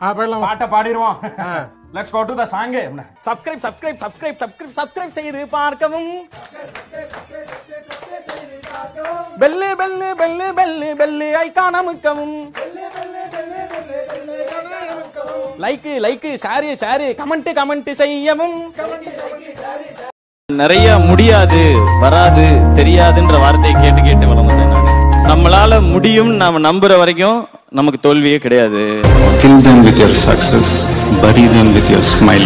ஆ போயிடலாம் பாட்டை பாடிடுவோம் let's go to the song subscribe subscribe subscribe subscribe subscribe செய்து பார்க்கவும் bell bell bell bell bell icon அமுக்கவும் like like share share comment comment செய்யவும் நிறைய முடியாது வராது தெரியாதுன்ற வார்த்தையை கேட்டு கேட்டு வளர்ந்தேன் நான் நம்மளால முடியும் நாம நம்புற வரைக்கும் நமக்கு தோல்வியே கிடையாது Kill them with your success, bury them with your smile.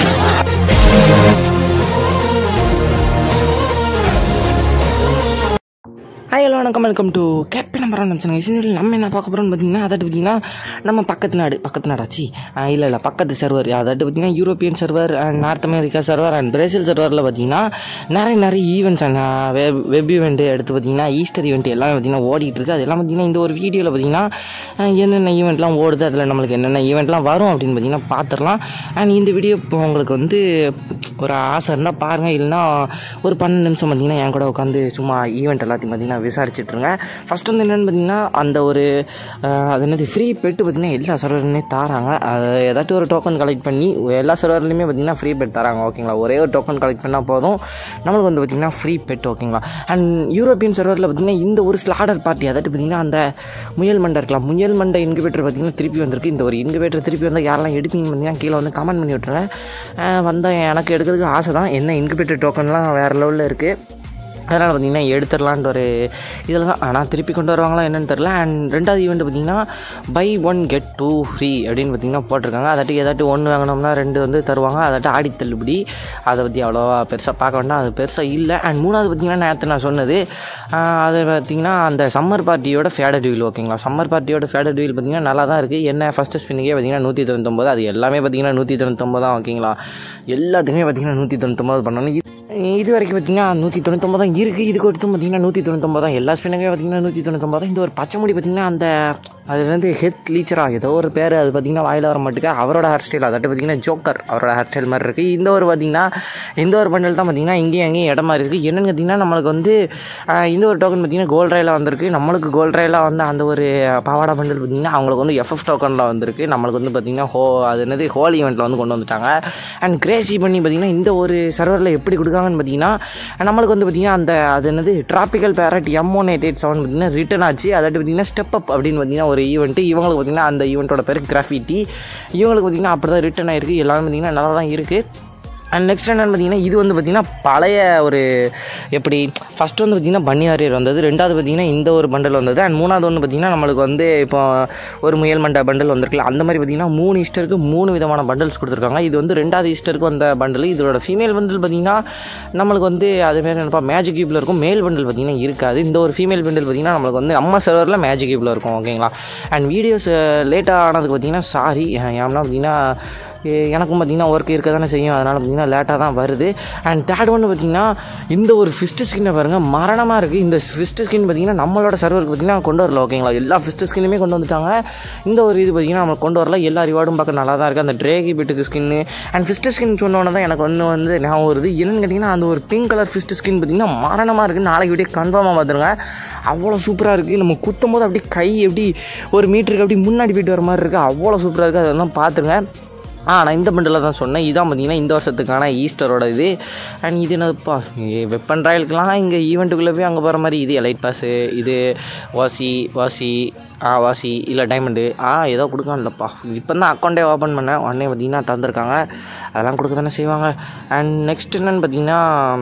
Hi hello வணக்கம் வெல்கம் டு கேட்பி நம்பர் நினச்சிங்க இதில் நம்ம என்ன பார்க்க போகிறோம்னு பார்த்தீங்கன்னா அதாட்டு பார்த்தீங்கன்னா நம்ம பக்கத்து நாடு பக்கத்து நாடாச்சு இல்லை இல்லை பக்கத்து சர்வர் அதாட்டு பார்த்தீங்கன்னா European server and North America server and Brazil சர்வரில் பார்த்தீங்கன்னா நிறைய நிறைய events and web web event எடுத்து பார்த்தீங்கன்னா ஈஸ்டர் ஈவெண்ட் எல்லாமே பார்த்தீங்கன்னா ஓடிட்டு இருக்கு அதெல்லாம் பார்த்தீங்கன்னா இந்த ஒரு வீடியோவில் பார்த்தீங்கன்னா அஹ், என்னென்ன ஈவெண்ட்லாம் ஓடுது அதில் நம்மளுக்கு என்னென்ன ஈவெண்ட்லாம் வரும் அப்படின்னு பார்த்தீங்கன்னா பார்த்துடலாம் அண்ட் இந்த வீடியோ இப்போ உங்களுக்கு வந்து ஒரு ஆசை இருந்தால் பாருங்கள் இல்லைன்னா ஒரு பன்னெண்டு நிமிஷம் பார்த்தீங்கன்னா என் கூட உட்காந்து சும்மா ஈவெண்ட் எல்லாத்தையும் பார்த்தீங்கன்னா விசாரிச்சுட்ருங்க ஃபஸ்ட் வந்து என்னென்னு பார்த்தீங்கன்னா அந்த ஒரு அஹ், அது என்னது ஃப்ரீ பெட்டு பார்த்தீங்கன்னா எல்லா சர்வர்லையுமே தராங்க அது ஏதாச்சும் ஒரு டோக்கன் கலெக்ட் பண்ணி எல்லா சர்வர்லையுமே பார்த்தீங்கன்னா ஃப்ரீ பெட் தராங்க ஓகேங்களா ஒரே ஒரு டோக்கன் கலெக்ட் பண்ணால் போதும் நம்மளுக்கு வந்து பார்த்தீங்கன்னா ஃப்ரீ பெட் ஓகேங்களா அண்ட் யூரோப்பியன் சர்வரில் பார்த்தீங்கன்னா இந்த ஒரு ஸ்லாடர் பார்ட்டி அதாட்டு பார்த்தீங்கன்னா அந்த முயல் மண்டை இருக்கலாம் முயல் மண்டை இன்குபேட்டர் பார்த்தீங்கன்னா திருப்பி வந்திருக்கு இந்த ஒரு இன்குபேட்டர் திருப்பி வந்தால் யாரெல்லாம் எடுப்பீங்கன்னு பார்த்தீங்கன்னா கீழே வந்து கமெண்ட் பண்ணி விட்ருங்க அஹ் வந்தால் எனக்கு எடுக்கிறதுக்கு ஆசை தான் என்ன இன்குபேட்டர் டோக்கன்லாம் வேறு லெவலில் இருக்குது அதனால் பார்த்தீங்கன்னா எடுத்துடலான்ட்டு ஒரு இதில் தான் ஆனால் திருப்பி கொண்டு வருவாங்களா என்னன்னு தெரில அண்ட் ரெண்டாவது ஈவெண்ட் பார்த்தீங்கன்னா buy one get two free அப்படின்னு பார்த்தீங்கன்னா போட்டிருக்காங்க அதாட்டி ஏதாட்டும் ஒன்று வாங்கினோம்னா ரெண்டு வந்து தருவாங்க அதாட்டி ஆடி தள்ளுபடி அதை பற்றி அவ்வளோவா பெருசாக பார்க்க வேண்டாம் அது பெருசாக இல்லை அண்ட் மூணாவது பார்த்தீங்கன்னா நேற்று நான் சொன்னது ஆஹ் அது பார்த்தீங்கன்னா அந்த சம்மர் பார்ட்டியோட ஃபேடட் வீல் ஓகேங்களா சம்மர் பார்ட்டியோட ஃபேடட் வீல் பார்த்தீங்கன்னா நல்லா தான் இருக்குது என்ன ஃபஸ்ட்டு ஸ்பின்னுக்கே பார்த்தீங்கன்னா நூற்றி தொண்ணூத்தொம்பது அது எல்லாமே பார்த்தீங்கன்னா நூற்றி தொண்ணூத்தொம்பது தான் ஓகேங்களா எல்லாத்துக்குமே பார்த்தீங்கன்னா நூற்றி தொண்ணூத்தொம்பது பண்ணணும் இது இது வரைக்கும் பார்த்தீங்கன்னா நூற்றி தொண்ணூத்தொம்பது தான் இருக்குது இதுக்கு ஒருத்தம் பார்த்தீங்கன்னா நூற்றி தொண்ணூத்தொம்பது தான் எல்லா ஸ்பின்னுமே பார்த்தீங்கன்னா நூற்றி தொண்ணூத்தொம்பது தான் இந்த ஒரு பச்சை முடி பார்த்தீங்கன்னா அந்த அது வந்து ஹெத் லீச்சரா ஏதோ ஒரு பேர் அது பார்த்தீங்கன்னா வாயில் வர மாட்டுக்கு அவரோட ஹேர் ஸ்டைல் அதாட்டு பார்த்தீங்கன்னா ஜோக்கர் அவரோட ஹேர் ஸ்டைல் மாதிரி இருக்குது இந்த ஒரு பார்த்தீங்கன்னா இந்த ஒரு பண்டல் தான் பார்த்தீங்கன்னா இங்கேயும் அங்கேயும் இடமா இருக்குது என்னென்னு பார்த்தீங்கன்னா நம்மளுக்கு வந்து ஆஹ், இந்த ஒரு டோக்கன் பார்த்தீங்கன்னா கோல்ட் ரயிலாக வந்திருக்கு நம்மளுக்கு கோல்ட் ரயிலாக வந்து அந்த ஒரு பாவாடா பண்டல் பார்த்தீங்கன்னா அவங்களுக்கு வந்து எஃப்எஃப் டோக்கனில் வந்திருக்கு நம்மளுக்கு வந்து பார்த்தீங்கன்னா ஹோ அது என்னது ஹோல் ஈவெண்ட்டில் வந்து கொண்டு வந்துட்டாங்க அண்ட் கிரேசி பண்ணி பார்த்தீங்கன்னா இந்த ஒரு சர்வரில் எப்படி கொடுக்காங்கன்னு பார்த்தீங்கன்னா நம்மளுக்கு வந்து பார்த்தீங்கன்னா அந்த அது என்னது tropical parrot M one eight eight seven பார்த்தீங்கன்னா ரிட்டன் ஆச்சு அதாட்டு பார்த்தீங்கன்னா ஸ்டெப் அப் அப்படின்னு பார்த்தீங்கன்னா ஒரு ஈவெண்ட்டு இவங்களுக்கு பார்த்தீங்கன்னா அந்த ஈவெண்ட்டோட பேர் கிராஃபிட்டி இவங்களுக்கு பார்த்தீங்கன்னா அப்படி தான் ரிட்டன் ஆயிருக்கு எல்லாமே பார்த்தீங்கன்னா நல்லா தான் இருக்குது அண்ட் நெக்ஸ்ட் என்னென்னு பார்த்தீங்கன்னா இது வந்து பார்த்தீங்கன்னா பழைய ஒரு எப்படி ஃபஸ்ட்டு வந்து பார்த்தீங்கன்னா பன்னி வாரியர் வந்தது ரெண்டாவது பார்த்தீங்கன்னா இந்த ஒரு பண்டல் வந்தது அண்ட் மூணாவது ஒன்று பார்த்தீங்கன்னா நம்மளுக்கு வந்து இப்போ ஒரு முயல் மண்டை பண்டல் வந்திருக்குல்ல அந்த மாதிரி பார்த்தீங்கன்னா மூணு ஈஸ்டருக்கு மூணு விதமான பண்டல்ஸ் கொடுத்துருக்காங்க இது வந்து ரெண்டாவது ஈஸ்டருக்கு வந்த பண்டல் இதோட ஃபீமேல் பண்டல் பார்த்தீங்கன்னா நம்மளுக்கு வந்து அதுமாரி நினைப்பா மேஜிக் கியூப்பில் இருக்கும் மேல் பண்டல் பார்த்தீங்கன்னா இருக்காது இந்த ஒரு ஃபீமேல் பண்டல் பார்த்தீங்கன்னா நம்மளுக்கு வந்து நம்ம சர்வரில் மேஜிக் கியூப்பில் இருக்கும் ஓகேங்களா அண்ட் வீடியோஸ் லேட்டாக ஆனதுக்கு பார்த்தீங்கன்னா சாரி ஏன்னா பார்த்தீங்கன்னா எ- எனக்கும் பார்த்தீங்கன்னா ஒர்க் இருக்க தானே செய்யும் அதனால் பார்த்தீங்கன்னா லேட்டாக தான் வருது அண்ட் தேர்ட் ஒன்று பார்த்தீங்கன்னா இந்த ஒரு ஃபிஸ்ட்டு ஸ்கின்னை பாருங்கள் மரணமாக இருக்குது இந்த ஃபிஸ்ட்டு ஸ்கின் பார்த்தீங்கன்னா நம்மளோட சர்வருக்கு பார்த்தீங்கன்னா கொண்டு வரல ஓகேங்களா எல்லா ஃபிஸ்ட்டு ஸ்கின்னுமே கொண்டு வந்துட்டாங்க இந்த ஒரு இது பார்த்தீங்கன்னா நம்ம கொண்டு வரல எல்லா ரிவார்டும் பார்க்க நல்லா தான் இருக்குது அந்த ட்ரேகி பிட்டுக்கு ஸ்கின்னு அண்ட் ஃபிஸ்ட்டு ஸ்கின் சொன்னோன்னே தான் எனக்கு ஒன்று வந்து ஞாபகம் வருது என்னன்னு கேட்டிங்கன்னா அந்த ஒரு பிங்க் கலர் ஃபிஸ்ட்டு ஸ்கின் பார்த்தீங்கன்னா மரணமாக இருக்குது நாளைக்கு வீடியோ கன்ஃபார்மாக பார்த்துருங்க அவ்வளோ சூப்பராக இருக்குது நம்ம குத்தும் போது அப்படியே கை எப்படி ஒரு மீட்டருக்கு அப்படி முன்னாடி போயிட்டு வர மாதிரி இருக்குது அவ்வளோ சூப்பராக இருக்குது அதெல்லாம் பார்த்துருங்க ஆ நான் இந்த பண்டில் தான் சொன்னேன் இதான் பார்த்தீங்கன்னா இந்த வருஷத்துக்கான ஈஸ்டரோட இது அண்ட் இது என்னதுப்பா வெப்பன் ராயலுக்கெலாம் இங்கே ஈவெண்ட்டுக்குள்ளே போய் அங்கே போகிற மாதிரி இது எலைட் பாஸு இது வாசி வாசி ஆ வாசி இல்லை டைமண்டு ஆ ஏதோ கொடுக்கான்லப்பா இப்போ தான் அக்கௌண்ட்டே ஓப்பன் பண்ணேன் உடனே பார்த்தீங்கன்னா தந்திருக்காங்க அதெல்லாம் கொடுக்க தானே செய்வாங்க அண்ட் நெக்ஸ்ட் என்னென்னு பார்த்தீங்கன்னா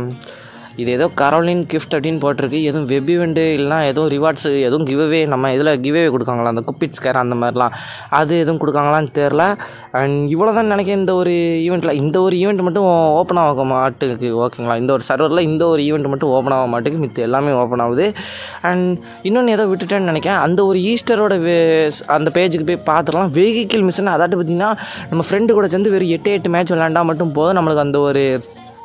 இது ஏதோ கரோலின் கிஃப்ட் அப்படின்னு போட்டிருக்கு எதுவும் வெப் ஈவெண்ட்டு இல்லைனா ஏதோ ரிவார்ட்ஸு எதுவும் கிவ்அவே நம்ம இதில் கிவ்அவே கொடுக்காங்களா அந்த குப்பிட் ஸ்கேர் அந்த மாதிரிலாம் அது எதுவும் கொடுக்காங்களான்னு தெரில அண்ட் இவ்வளோ தான் நினைக்கிறேன் இந்த ஒரு ஈவெண்ட்டில் இந்த ஒரு ஈவெண்ட் மட்டும் ஓப்பன் ஆக மாட்டுக்கு ஓகேங்களா இந்த ஒரு சர்வரில் இந்த ஒரு ஈவெண்ட் மட்டும் ஓப்பன் ஆக மாட்டுக்கு மித்த எல்லாமே ஓப்பன் ஆகுது அண்ட் இன்னொன்று ஏதோ விட்டுட்டேன்னு நினைக்கிறேன் அந்த ஒரு ஈஸ்டரோட வே- அந்த பேஜுக்கு போய் பார்த்துடலாம் வெஹிக்கிள் மிஷின் அதாட்டு பார்த்தீங்கன்னா நம்ம ஃப்ரெண்டு கூட சேர்ந்து வெறும் எட்டு எட்டு மேட்ச் விளாண்டா மட்டும் போதும் நம்மளுக்கு அந்த ஒரு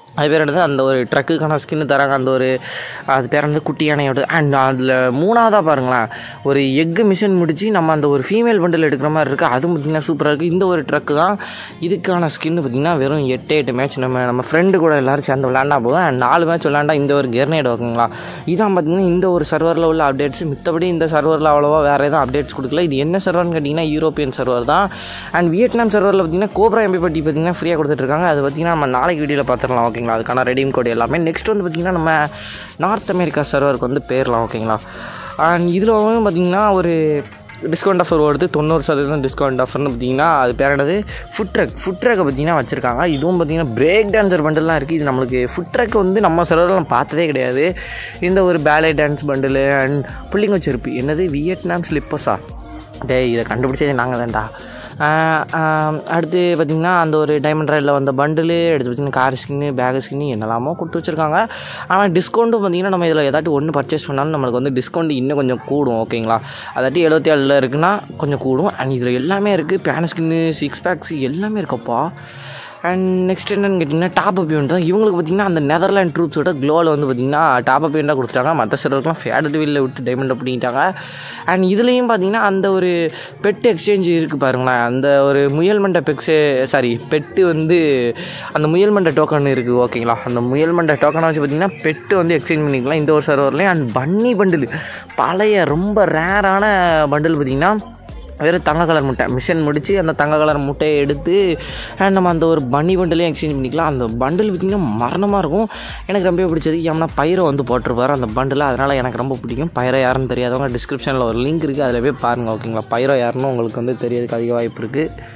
அது பேர் என்னது அந்த ஒரு ட்ரக்குக்கான ஸ்கின்னு தராங்க அந்த ஒரு அது பேர் வந்து குட்டி யானையோட அண்ட் அதில் மூணாவதாக பாருங்களேன் ஒரு எக்கு மிஷின் முடிச்சு நம்ம அந்த ஒரு ஃபீமேல் பண்டில் எடுக்கிற மாதிரி இருக்குது அதுவும் பார்த்திங்கன்னா சூப்பராக இருக்குது இந்த ஒரு ட்ரக்கு தான் இதுக்கான ஸ்கின்னு பார்த்திங்கன்னா வெறும் எட்டு எட்டு மேட்ச் நம்ம நம்ம ஃப்ரெண்டு கூட எல்லோரும் சேர்ந்து விளாண்டா போதும் and நாலு மேட்ச் விளாண்டா இந்த ஒரு கெர்னேட் ஓகேங்களா இதான் பார்த்திங்கன்னா இந்த ஒரு சர்வரில் உள்ள அப்டேட்ஸ் மித்தபடி இந்த சர்வரில் அவ்வளோவா வேறு எதுவும் அப்டேட்ஸ் கொடுக்கல இது என்ன சர்வர்னு கேட்டிங்கன்னா யூரோப்பியன் சர்வர் தான் அண்ட் வியட்நாம் சர்வரில் பார்த்திங்கன்னா கோப்ரா எம்பி பட்டி பார்த்திங்கன்னா ஃப்ரீயாக கொடுத்துட்ருக்காங்க அது பார்த்திங்கன்னா நம்ம நாளைக்கு வீடியோவில் பார்த்துடலாம் ஓகேங்களா அதுக்கான ரெடீம் கோட் எல்லாமே நெக்ஸ்ட் வந்து பார்த்திங்கன்னா நம்ம நார்த் அமெரிக்கா சர்வருக்கு வந்து பேரலாம் ஓகேங்களா அண்ட் இதில் வந்து பார்த்திங்கன்னா ஒரு டிஸ்கவுண்ட் ஆஃபர் வருது தொண்ணூறு சதவீதம் டிஸ்கவுண்ட் ஆஃபர்னு பார்த்தீங்கன்னா அது பேர் என்னது ஃபுட் ட்ரக் ஃபுட் ட்ரக்கை பார்த்தீங்கன்னா வச்சுருக்காங்க இதுவும் பார்த்தீங்கன்னா பிரேக் டான்ஸர் பண்டல்லாம் இருக்குது இது நம்மளுக்கு ஃபுட் ட்ரக் வந்து நம்ம சர்வரில் பார்த்ததே கிடையாது இந்த ஒரு பேலே டான்ஸ் பண்டில் அண்ட் புள்ளிங்க செருப்பு என்னது வியட்நாம் ஸ்லிப்பர்ஸா டேய் இதை கண்டுபிடிச்சதே நாங்கள் தான்டா ஆஹ் ஆஹ் அடுத்து பார்த்திங்கன்னா அந்த ஒரு டைமண்ட் ராயில் வந்த பண்டிலு எடுத்து பார்த்திங்கன்னா கார் ஸ்கின்னு பேக் ஸ்கின்னு என்னெல்லாமோ கொடுத்து வச்சுருக்காங்க ஆனால் டிஸ்கவுண்ட்டும் பார்த்திங்கன்னா நம்ம இதில் ஏதாட்டும் ஒன்று பர்ச்சேஸ் பண்ணாலும் நம்மளுக்கு வந்து டிஸ்கவுண்ட் இன்னும் கொஞ்சம் கூடும் ஓகேங்களா அதாட்டி எழுபத்தி ஏழில் இருக்குன்னா கொஞ்சம் கூடும் அண்ட் இதில் எல்லாமே இருக்குது பேன் ஸ்கின்னு சிக்ஸ் பேக்ஸ் எல்லாமே இருக்குப்பா அண்ட் நெக்ஸ்ட் என்னன்னு கேட்டிங்கன்னா டாப் அப் ஈவெண்ட் தான் இவங்களுக்கு பார்த்திங்கன்னா அந்த நெதர்லாண்ட் ட்ரூப்ஸோட க்ளோவில் வந்து பார்த்திங்கன்னா டாப் அப் ஈவெண்ட்டாக கொடுத்துட்டாங்க மற்ற சிலருக்குலாம் ஃபேடட் வீலில் விட்டு டைமண்ட் அப்படின்ட்டாங்க அண்ட் இதுலேயும் பார்த்திங்கன்னா அந்த ஒரு பெட் எக்ஸ்சேஞ்ச் இருக்குது பாருங்களேன் அந்த ஒரு முயல் மண்டை பெக்ஸு சாரி பெட்டு வந்து அந்த முயல் மண்டை டோக்கன் இருக்குது ஓகேங்களா அந்த முயல் மண்டை டோக்கனை வச்சு பார்த்திங்கன்னா பெட்டு வந்து எக்ஸ்சேஞ்ச் பண்ணிக்கலாம் இந்த ஒரு சர்வர்லேயும் அண்ட் பன்னி பண்டில் பழைய ரொம்ப ரேரான பண்டில் பார்த்திங்கன்னா வெறும் தங்க கலர் முட்டை மிஷின் முடித்து அந்த தங்க கலர் முட்டையை எடுத்து அஹ் நம்ம அந்த ஒரு பன்னி பண்டிலையும் எக்ஸ்சேஞ்ச் பண்ணிக்கலாம் அந்த பண்டில் பார்த்திங்கன்னா மரணமாக இருக்கும் எனக்கு ரொம்ப பிடிச்சது ஏன்னா பயிரை வந்து போட்டிருப்பாரு அந்த பண்டில் அதனால் எனக்கு ரொம்ப பிடிக்கும் பயிரை யாருன்னு தெரியாதவங்க டிஸ்கிரிப்ஷனில் ஒரு லிங்க் இருக்குது அதில் போய் பாருங்கள் ஓகேங்களா பயிரை யாருன்னு உங்களுக்கு வந்து தெரியறதுக்கு அதிக வாய்ப்பு இருக்குது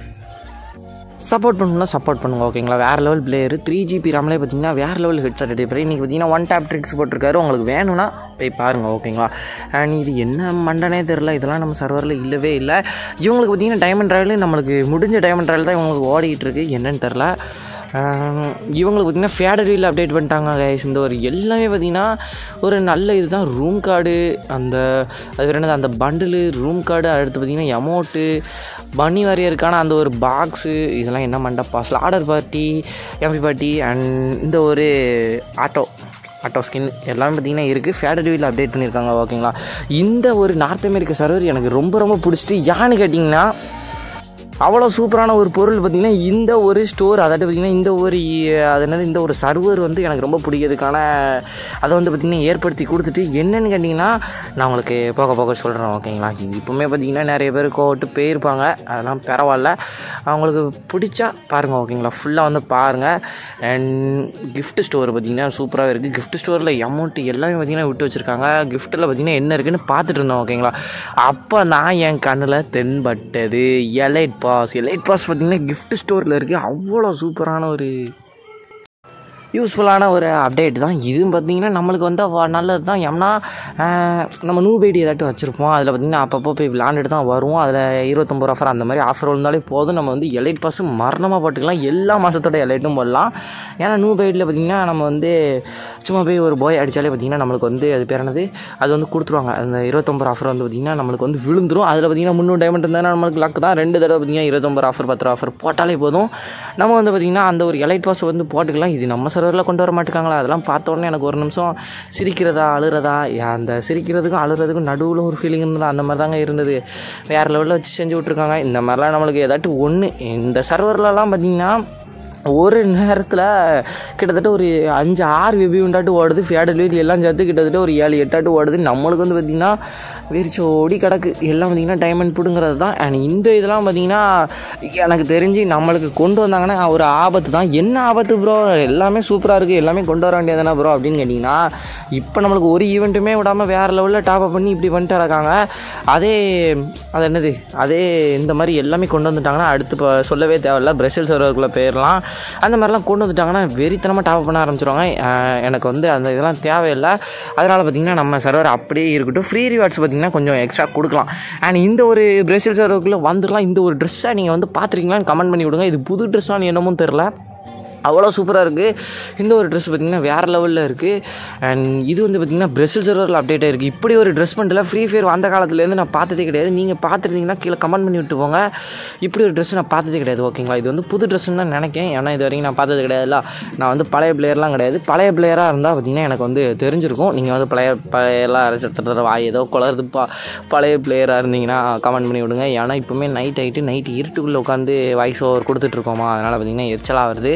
சப்போர்ட் பண்ணணும்னா சப்போர்ட் பண்ணுங்க ஓகேங்களா வேறு லெவல் பிளேயர் த்ரீ ஜிபி ராமலே பார்த்தீங்கன்னா வேறு லெவல் ஹெட் ஷாட் எடுப்பார் இன்றைக்கி பார்த்தீங்கன்னா ஒன் டேப் ட்ரிக்ஸ் போட்டிருக்காரு உங்களுக்கு வேணும்னா போய் பாருங்கள் ஓகேங்களா அண்ட் இது என்ன மண்டனே தெரில இதெல்லாம் நம்ம சர்வரில் இல்லவே இல்லை இவங்களுக்கு பார்த்தீங்கன்னா டைமண்ட் ராயல் நம்மளுக்கு முடிஞ்ச டைமண்ட் ராயல் தான் இவங்களுக்கு ஓடிக்கிட்டு இருக்கு என்னன்னு தெரில ஆஹ் இவங்களுக்கு பார்த்திங்கன்னா ஃபேடரியில் அப்டேட் பண்ணிட்டாங்க கைஸ் இந்த ஒரு எல்லாமே பார்த்திங்கன்னா ஒரு நல்ல இதுதான் ரூம் கார்டு அந்த அது வேறு என்னது அந்த பண்டிலு ரூம் கார்டு அடுத்து பார்த்திங்கன்னா எமௌண்ட்டு பன்னி வாரியருக்கான அந்த ஒரு பாக்ஸு இதெல்லாம் என்ன மண்டப்பா slaughter party MP party and இந்த ஒரு ஆட்டோ ஆட்டோ ஸ்கின் எல்லாமே பார்த்தீங்கன்னா இருக்குது ஃபேடர் வீல் அப்டேட் பண்ணியிருக்காங்க ஓகேங்களா இந்த ஒரு நார்த் அமெரிக்கா சர்வர் எனக்கு ரொம்ப ரொம்ப பிடிச்சிட்டு யான்னு கேட்டிங்கன்னா அவ்வளோ சூப்பரான ஒரு பொருள் பார்த்திங்கன்னா இந்த ஒரு ஸ்டோர் அதாவது பார்த்திங்கன்னா இந்த ஒரு அது என்னது இந்த ஒரு சர்வர் வந்து எனக்கு ரொம்ப பிடிக்கிறதுக்கான அதை வந்து பார்த்திங்கன்னா ஏற்படுத்தி கொடுத்துட்டு என்னன்னு கேட்டிங்கன்னா நான் உங்களுக்கு போக போக சொல்கிறேன் ஓகேங்களா இது இப்போவுமே பார்த்திங்கன்னா நிறைய பேர் கோவிட்டு போயிருப்பாங்க அதெல்லாம் பரவாயில்ல அவங்களுக்கு பிடிச்சா பாருங்கள் ஓகேங்களா ஃபுல்லாக வந்து பாருங்கள் அண்ட் gift ஸ்டோர் பார்த்திங்கன்னா சூப்பராகவே இருக்குது gift ஸ்டோரில் அமௌண்ட் எல்லாமே பார்த்திங்கன்னா விட்டு வச்சுருக்காங்க கிஃப்ட்டில் பார்த்திங்கன்னா என்ன இருக்குன்னு பார்த்துட்டு இருந்தோம் ஓகேங்களா அப்போ நான் என் கண்ணில் தென்பட்டது எலைட் பாஸ் எலைட் பாஸ் பார்த்திங்கன்னா gift ஸ்டோரில் இருக்குது அவ்வளோ சூப்பரான ஒரு யூஸ்ஃபுல்லான ஒரு அப்டேட் தான் இதுவும் பார்த்தீங்கன்னா நம்மளுக்கு வந்து வ- நல்லது தான் ஏன்னா ஆஹ், நம்ம நூபேடி ஏதாட்டும் வச்சுருப்போம் அதில் பார்த்திங்கன்னா அப்பப்போ போய் விளாண்டுட்டு தான் வருவோம் அதில் இருபத்தொம்பது ஆஃபர் அந்த மாதிரி ஆஃபர் வந்தாலே போதும் நம்ம வந்து எலைட் பாஸ் மரணமாக போட்டுக்கலாம் எல்லா மாதத்தோட எலைட்டும் போடலாம் ஏன்னா நூபேடியில் பார்த்திங்கன்னா நம்ம வந்து சும்மா போய் ஒரு போய் அடித்தாலே பார்த்திங்கன்னா நம்மளுக்கு வந்து அது பேர் என்னது அது வந்து கொடுத்துருவாங்க அந்த இருபத்தொம்பது ஆஃபர் வந்து பார்த்திங்கன்னா நம்மளுக்கு வந்து விழுந்துரும் அதில் பார்த்திங்கன்னா முந்நூறு டைமண்ட் இருந்தால் நம்மளுக்கு லக்கு தான் ரெண்டு தடவை பார்த்திங்கன்னா இருபத்தொம்பது ஆஃபர் பத்து ரூபா ஆஃபர் போட்டாலே போதும் நம்ம வந்து பார்த்திங்கன்னா அந்த ஒரு எலைட் பாஸ் வந்து போட்டுக்கலாம் இது நம்ம சர்வரில் கொண்டு வர மாட்டேங்காங்களா அதெல்லாம் பார்த்த உடனே எனக்கு ஒரு நிமிஷம் சிரிக்கிறதா அழுறதா அந்த சிரிக்கிறதுக்கும் அழுறதுக்கும் நடுவில் ஒரு ஃபீலிங் இருந்தது அந்த மாதிரி தாங்க இருந்தது வேறு லெவலில் வச்சு செஞ்சு விட்ருக்காங்க இந்த மாதிரிலாம் நம்மளுக்கு ஏதாட்டும் ஒன்று இந்த சர்வர்லலாம் பார்த்திங்கன்னா ஒரு நேரத்தில் கிட்டத்தட்ட ஒரு அஞ்சு ஆறு வெபி உண்டாட்டு ஓடுது ஃபேடல் வீல் எல்லாம் சேர்த்து கிட்டத்தட்ட ஒரு ஏழு எட்டாட்டு ஓடுது நம்மளுக்கு வந்து பார்த்திங்கன்னா வெறிச்சோடி கிடக்கு எல்லாம் பார்த்திங்கன்னா டைமண்ட் பிடுங்கிறது தான் அண்ட் இந்த இதெல்லாம் பார்த்திங்கன்னா எனக்கு தெரிஞ்சு நம்மளுக்கு கொண்டு வந்தாங்கன்னா ஒரு ஆபத்து தான் என்ன ஆபத்து ப்ரோ எல்லாமே சூப்பராக இருக்குது எல்லாமே கொண்டு வர வேண்டியதானே ப்ரோ அப்படின்னு கேட்டிங்கன்னா இப்போ நம்மளுக்கு ஒரு ஈவெண்ட்டுமே விடாமல் வேறு லெவலில் டாப் அப் பண்ணி இப்படி பண்ணிட்டு இருக்காங்க அதே அது என்னது அதே இந்த மாதிரி எல்லாமே கொண்டு வந்துட்டாங்கன்னா அடுத்து இப்போ சொல்லவே தேவையில்ல பிரசில் சர்வருக்குள்ளே போயிடலாம் அந்த மாதிரிலாம் கொண்டு வந்துட்டாங்கன்னா வெறித்தனமாக டாப் பண்ண ஆரம்பிச்சிருவாங்க அஹ் எனக்கு வந்து அந்த இதெல்லாம் தேவையில்லை அதனால் பார்த்திங்கன்னா நம்ம சர்வர் அப்படியே இருக்கட்டும் ஃப்ரீ ரிவார்ட்ஸ் பார்த்திங்கன்னா கொஞ்சம் எக்ஸ்ட்ரா கொடுக்கலாம் அண்ட் இந்த ஒரு பிரேசில் சர்வருக்குள்ளே வந்துடலாம் இந்த ஒரு ட்ரெஸ்ஸை நீங்கள் வந்து பார்த்துருக்கீங்களான்னு கமெண்ட் பண்ணி விடுங்க இது புது ட்ரெஸ்ஸான்னு என்னமோ தெரில அவ்வளோ சூப்பராக இருக்குது இந்த ஒரு ட்ரெஸ் பார்த்திங்கன்னா வேறு லெவலில் இருக்குது அண்ட் இது வந்து பார்த்திங்கன்னா பிரசில் சர்வரில் அப்டேட் ஆயிருக்கு இப்படி ஒரு ட்ரெஸ் பண்ணில் ஃப்ரீ ஃபயர் வந்த காலத்துலேருந்து நான் பார்த்ததே கிடையாது நீங்கள் பார்த்துருந்தீங்கன்னா கீழே கமெண்ட் பண்ணி விட்டு போங்க இப்படி ஒரு ட்ரெஸ் நான் பார்த்ததே கிடையாது ஓகேங்களா இது வந்து புது ட்ரெஸ்ஸுன்னு தான் நினைக்கிறேன் ஏன்னா இது வரைக்கும் நான் பார்த்தது கிடையாதுல்ல நான் வந்து பழைய பிளேயர்லாம் கிடையாது பழைய பிளேயராக இருந்தால் பார்த்திங்கன்னா எனக்கு வந்து தெரிஞ்சிருக்கும் நீங்கள் வந்து பழைய பழையெல்லாம் அரைச்சிட்டு வாய் ஏதோ குளருது பா பழைய பிளேயராக இருந்தீங்கன்னா கமெண்ட் பண்ணி விடுங்க ஏன்னா இப்போவுமே நைட் ஆகிட்டு நைட்டு இருட்டுக்குள்ளே உட்காந்து வாய்ஸ் ஓவர் கொடுத்துட்ருக்கோமா அதனால் பார்த்திங்கன்னா எரிச்சலாக வருது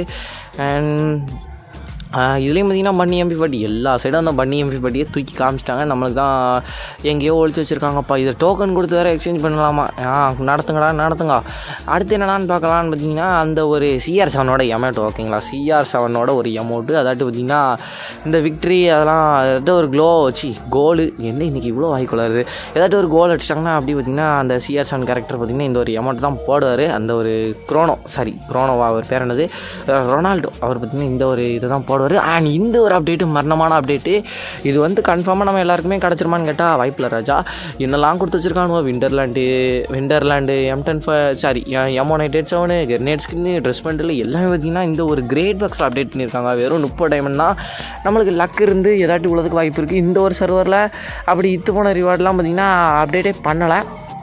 அண்ட் இதுலேயும் பார்த்தீங்கன்னா பன்னி எம்பி பாட்டி எல்லா சைடும் அந்த பன்னி எம்பி பாட்டியை தூக்கி காமிச்சிட்டாங்க நம்மளுக்கு தான் எங்கேயோ ஒழிச்சு வச்சுருக்காங்கப்பா இதை டோக்கன் கொடுத்து வேறு எக்ஸ்சேஞ்ச் பண்ணலாமா ஆ நடத்துங்கடா நடத்துங்க அடுத்து என்னடான்னு பார்க்கலான்னு பார்த்தீங்கன்னா அந்த ஒரு சிஆர் செவனோட எமௌண்ட் ஓகேங்களா சிஆர் செவனோட ஒரு எமௌண்ட்டு அதாட்டு பார்த்தீங்கன்னா இந்த விக்ட்ரி அதெல்லாம் ஏதாட்டு ஒரு க்ளோ வச்சு கோலு என்ன இன்றைக்கி இவ்வளோ வாய்க்குள்ளாருது ஏதாட்டு ஒரு கோல் அடிச்சிட்டாங்கன்னா அப்படி பார்த்தீங்கன்னா அந்த சிஆர் செவன் கேரக்டர் பார்த்தீங்கன்னா இந்த ஒரு எமௌண்ட் தான் போடுவார் அந்த ஒரு குரோனோ சாரி குரோனோவா அவர் பேர் என்னது ரொனால்டோ அவர் பார்த்தீங்கன்னா இந்த ஒரு இதை தான் போடுவார் அண்ட் இந்த ஒரு அப்டேட்டு மரணமான அப்டேட்டு இது வந்து கன்ஃபார்மாக நம்ம எல்லாருக்குமே கிடச்சிருமான்னு கேட்டால் வாய்ப்பில்லை ராஜா என்னெல்லாம் கொடுத்து வச்சிருக்கானுவோ Winterland Winterland M ten sorry MO night eight seven grenade skin dress பண்ணில் எல்லாமே பார்த்தீங்கன்னா இந்த ஒரு கிரேட் பாக்ஸில் அப்டேட் பண்ணியிருக்காங்க வெறும் முப்பது டைமண்ட் தான் நம்மளுக்கு லக் இருந்து ஏதாட்டி உள்ளதுக்கு வாய்ப்பு இருக்குது இந்த ஒரு சர்வரில் அப்படி இத்து போன ரிவார்ட்லாம் பார்த்தீங்கன்னா அப்டேட்டே பண்ணலை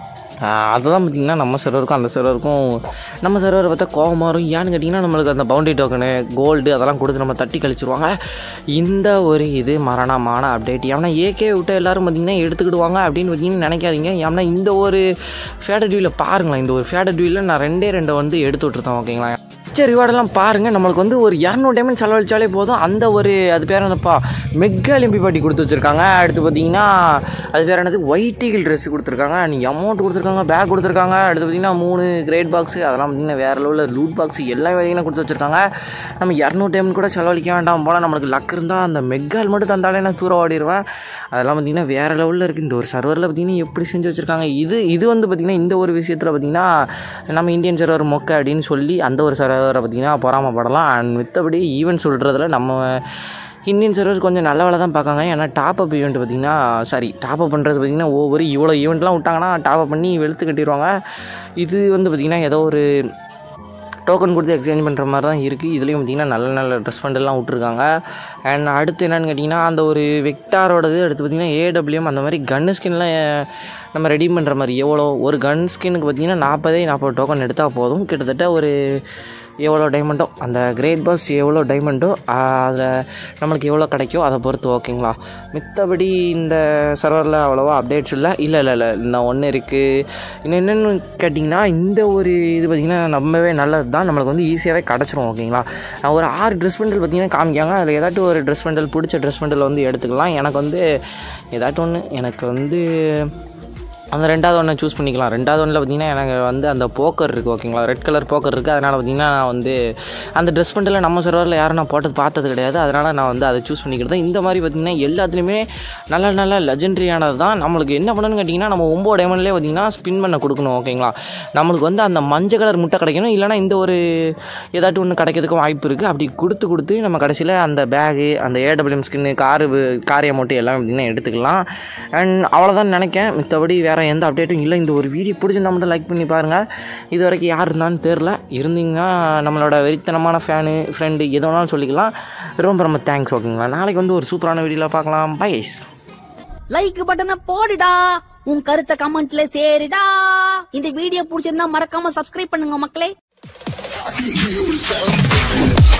அதுதான் பார்த்திங்கன்னா நம்ம சர்வருக்கும் அந்த சர்வருக்கும் நம்ம சர்வரை பார்த்தா கோவம் வரும் ஏன்னு கேட்டிங்கன்னா நம்மளுக்கு அந்த பவுண்டரி டோக்கனு கோல்டு அதெல்லாம் கொடுத்து நம்ம தட்டி கழிச்சிருவாங்க இந்த ஒரு இது மரணமான அப்டேட் ஏன்னா ஏகே விட்டு எல்லோரும் பார்த்திங்கன்னா எடுத்துக்கிடுவாங்க அப்படின்னு பார்த்தீங்கன்னா நினைக்காதீங்க ஏன்னா இந்த ஒரு ஃபேடட் வியூவில் பாருங்களேன் இந்த ஒரு ஃபேடட் வியூவில் நான் ரெண்டே ரெண்டை வந்து எடுத்து விட்டுருந்தேன் ஓகேங்களா மிச்ச ரிவார்டெல்லாம் பாருங்கள் நம்மளுக்கு வந்து ஒரு இரநூறு டைமண்ட் செலவழிச்சாலே போதும் அந்த ஒரு அது பேர் என்னப்பா மெக்கா எம்பி பாட்டி கொடுத்து வச்சுருக்காங்க அடுத்து பார்த்தீங்கன்னா அது பேர் என்னது ஒயிட் ஈகிள் ட்ரெஸ் கொடுத்துருக்காங்க நீ அமௌண்ட் கொடுத்துருக்காங்க பேக் கொடுத்துருக்காங்க அடுத்து பார்த்தீங்கன்னா மூணு கிரேட் பாக்ஸு அதெல்லாம் பார்த்தீங்கன்னா வேறு லெவலில் லூட் பாக்ஸ் எல்லாம் பார்த்தீங்கன்னா கொடுத்து வச்சுருக்காங்க நம்ம இரநூறு டைமண்ட் கூட செலவழிக்க வேண்டாம் போல் நம்மளுக்கு லக் இருந்தால் அந்த மெக்கால் மட்டும் தந்தாலே நான் தூரம் ஓடிடுவேன் அதெல்லாம் பார்த்தீங்கன்னா வேறு லெவலில் இருக்குது இந்த ஒரு சர்வரில் பார்த்தீங்கன்னா எப்படி செஞ்சு வச்சுருக்காங்க இது இது வந்து பார்த்திங்கன்னா இந்த ஒரு விஷயத்தில் பார்த்திங்கன்னா நம்ம இந்தியன் சர்வர் மொக்க அப்படின்னு சொல்லி அந்த ஒரு சர்வரை பார்த்திங்கன்னா பொறாமப்படலாம் அண்ட் மித்தபடி ஈவெண்ட் சொல்கிறதுல நம்ம இந்தியன் சர்வர் கொஞ்சம் நல்ல வேலை தான் பார்க்காங்க ஏன்னா டாப் அப் ஈவெண்ட் பார்த்திங்கன்னா சாரி டாப் அப் பண்ணுறது பார்த்திங்கன்னா ஒவ்வொரு இவ்வளோ ஈவெண்ட்லாம் விட்டாங்கன்னா டாப் அப் பண்ணி வெளுத்து கட்டிடுவாங்க இது வந்து பார்த்திங்கன்னா ஏதோ ஒரு டோக்கன் கொடுத்து எக்ஸ்சேஞ்ச் பண்ணுற மாதிரி தான் இருக்குது இதுலேயும் பார்த்திங்கன்னா நல்ல நல்ல ட்ரெஸ் ஃபண்டெல்லாம் விட்ருக்காங்க அண்ட் அடுத்து என்னென்னு கேட்டிங்கன்னா அந்த ஒரு வெக்டாரோடது அடுத்து பார்த்திங்கன்னா ஏடபிள்யூஎம் அந்த மாதிரி கன்னு ஸ்கின்லாம் நம்ம ரெடி பண்ணுற மாதிரி எவ்வளோ ஒரு கன் ஸ்கின்னுக்கு பார்த்திங்கன்னா நாற்பதே நாற்பது டோக்கன் எடுத்தால் போதும் கிட்டத்தட்ட ஒரு எவ்வளோ டைமண்டோ அந்த கிரேட் பாஸ் எவ்வளோ டைமண்டோ அதில் நம்மளுக்கு எவ்வளோ கிடைக்கோ அதை பொறுத்து ஓகேங்களா மித்தபடி இந்த சர்வரில் அவ்வளோவா அப்டேட்ஸ் இல்லை இல்லை இல்லை இல்லை இன்னும் ஒன்று இருக்குது இன்னும் என்னென்னு கேட்டிங்கன்னா இந்த ஒரு இது பார்த்திங்கன்னா ரொம்பவே நல்லது தான் நம்மளுக்கு வந்து ஈஸியாகவே கிடச்சிரும் ஓகேங்களா நான் ஒரு ஆறு ட்ரெஸ் பண்டல் பார்த்திங்கன்னா காமிக்காங்க அதில் ஏதாட்டும் ஒரு ட்ரெஸ் பண்டல் பிடிச்ச ட்ரெஸ் பண்டல் வந்து எடுத்துக்கலாம் எனக்கு வந்து ஏதாட்டும் ஒன்று எனக்கு வந்து அந்த ரெண்டாவது ஒன்றை சூஸ் பண்ணிக்கலாம் ரெண்டாவது ஒன்றில் பார்த்தீங்கன்னா எனக்கு வந்து அந்த போக்கர் இருக்குது ஓகேங்களா ரெட் கலர் போக்கர் இருக்குது அதனால் பார்த்தீங்கன்னா நான் வந்து அந்த ட்ரெஸ் பண்ணில் நம்ம சர்வரில் யாரும் நான் போட்டது பார்த்தது கிடையாது அதனால் நான் வந்து அதை சூஸ் பண்ணிக்கிறது இந்த மாதிரி பார்த்தீங்கன்னா எல்லாத்துலேயுமே நல்ல நல்ல லெஜெண்ட்ரியானது தான் நம்மளுக்கு என்ன பண்ணணும்னு கேட்டிங்கன்னா நம்ம ஒம்பது டைமண்ட்லேயே பார்த்தீங்கன்னா ஸ்பின் பண்ண கொடுக்கணும் ஓகேங்களா நம்மளுக்கு வந்து அந்த மஞ்சள் கலர் முட்டை கிடைக்கணும் இல்லைனா இந்த ஒரு ஏதாட்டும் ஒன்று கிடைக்கிறதுக்கும் வாய்ப்பு இருக்குது அப்படி கொடுத்து கொடுத்து நம்ம கடைசியில் அந்த பேகு அந்த AWM skin car car amount எல்லாம் பார்த்தீங்கன்னா எடுத்துக்கலாம் அண்ட் அவ்வளோதான் நினைக்கேன் மித்தபடி வேறு எந்த அப்டேட்டும் இல்லை இந்த ஒரு வீடியோ பிடிச்சிருந்தா மட்டும் லைக் பண்ணி பாருங்கள் இது வரைக்கும் யார் இருந்தான்னு தெரில இருந்தீங்கன்னா நம்மளோட வெறித்தனமான ஃபேனு ஃப்ரெண்டு எது வேணாலும் சொல்லிக்கலாம் ரொம்ப ரொம்ப தேங்க்ஸ் ஓகேங்களா நாளைக்கு வந்து ஒரு சூப்பரான வீடியோவில் பார்க்கலாம் பை லைக் பட்டனை போடுடா உன் கருத்தை கமெண்ட்ல சேருடா இந்த வீடியோ பிடிச்சிருந்தா மறக்காம சப்ஸ்கிரைப் பண்ணுங்க மக்களே